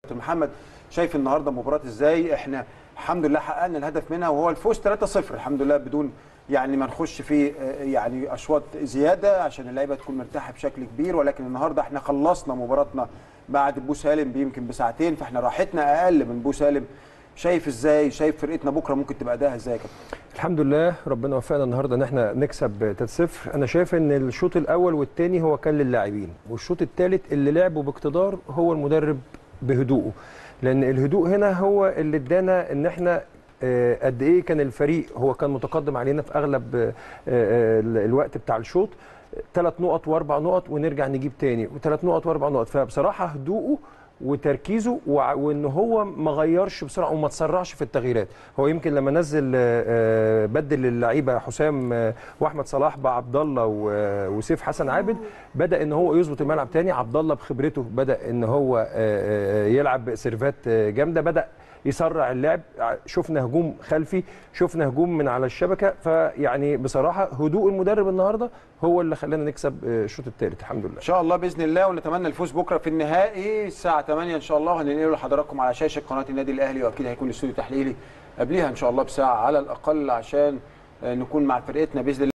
كابتن محمد شايف النهارده مباراه ازاي احنا الحمد لله حققنا الهدف منها وهو الفوز 3-0 الحمد لله بدون يعني ما نخش في آه، يعني اشواط زياده عشان اللعيبه تكون مرتاحه بشكل كبير ولكن النهارده احنا خلصنا مباراتنا بعد بو سالم بيمكن بساعتين فاحنا راحتنا اقل من بو سالم شايف ازاي شايف فرقتنا بكره ممكن تبقى اداها ازاي يا كابتن الحمد لله ربنا وفقنا النهارده ان احنا نكسب 3-0 انا شايف ان الشوط الاول والثاني هو كان للاعبين والشوط الثالث اللي لعبوا باقتدار هو المدرب بهدوءه لان الهدوء هنا هو اللي ادانا ان احنا آه، قد ايه كان الفريق هو كان متقدم علينا في اغلب آه، آه، الوقت بتاع الشوط ثلاث نقط واربع نقط ونرجع نجيب تاني وثلاث نقط واربع نقط فبصراحه هدوءه وتركيزه وع- وان هو ما غيرش بسرعه وما تسرعش في التغييرات هو يمكن لما نزل آه، آه، بدل اللعيبه حسام آه، واحمد صلاح بعبد الله و- وسيف حسن عابد بدا ان هو يظبط الملعب تاني عبد الله بخبرته بدا ان هو آه، آه، يلعب سيرفات آه، جامده بدا يسرع اللعب ع- شفنا هجوم خلفي شفنا هجوم من على الشبكه فيعني بصراحه هدوء المدرب النهارده هو اللي خلانا نكسب آه، الشوط الثالث الحمد لله ان شاء الله باذن الله ونتمنى الفوز بكره في النهائي الساعه 8 ان شاء الله وهننقله لحضراتكم على شاشه قناه النادي الاهلي واكيد هيكون الاستوديو تحليلي قبليها ان شاء الله بساعه على الاقل عشان آه، نكون مع فرقتنا باذن الله